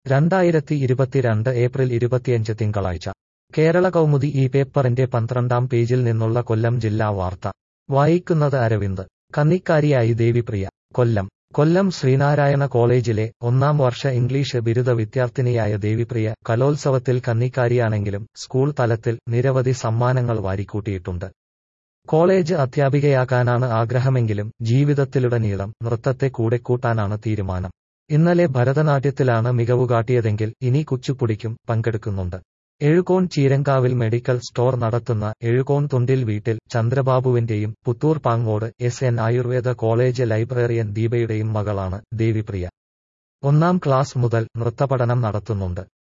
രണ്ടായിരത്തി ഇരുപത്തിരണ്ട് ഏപ്രിൽ ഇരുപത്തിയഞ്ച് തിങ്കളാഴ്ച കേരള കൗമുദി ഈ പേപ്പറിന്റെ പന്ത്രണ്ടാം പേജിൽ നിന്നുള്ള കൊല്ലം ജില്ലാ വാർത്ത വായിക്കുന്നത് അരവിന്ദ് കന്നിക്കാരിയായി ദേവിപ്രിയ കൊല്ലം കൊല്ലം ശ്രീനാരായണ കോളേജിലെ ഒന്നാം വർഷ ഇംഗ്ലീഷ് ബിരുദ വിദ്യാർത്ഥിനിയായ ദേവിപ്രിയ കലോത്സവത്തിൽ കന്നിക്കാരിയാണെങ്കിലും സ്കൂൾ തലത്തിൽ നിരവധി സമ്മാനങ്ങൾ വാരിക്കൂട്ടിയിട്ടുണ്ട് കോളേജ് അധ്യാപികയാകാനാണ് ആഗ്രഹമെങ്കിലും ജീവിതത്തിലുടനീളം നൃത്തത്തെ കൂടെക്കൂട്ടാനാണ് തീരുമാനം ഇന്നലെ ഭരതനാട്യത്തിലാണ് മികവുകാട്ടിയതെങ്കിൽ ഇനി കുച്ചുപ്പുടിക്കും പങ്കെടുക്കുന്നുണ്ട് എഴുകോൺ ചീരങ്കാവിൽ മെഡിക്കൽ സ്റ്റോർ നടത്തുന്ന എഴുകോൺ തുണ്ടിൽ വീട്ടിൽ ചന്ദ്രബാബുവിന്റെയും Puthur Pangode S N Ayurveda college librarian ദീപയുടെയും മകളാണ് ദേവിപ്രിയ ഒന്നാം ക്ലാസ് മുതൽ നൃത്തപഠനം നടത്തുന്നുണ്ട്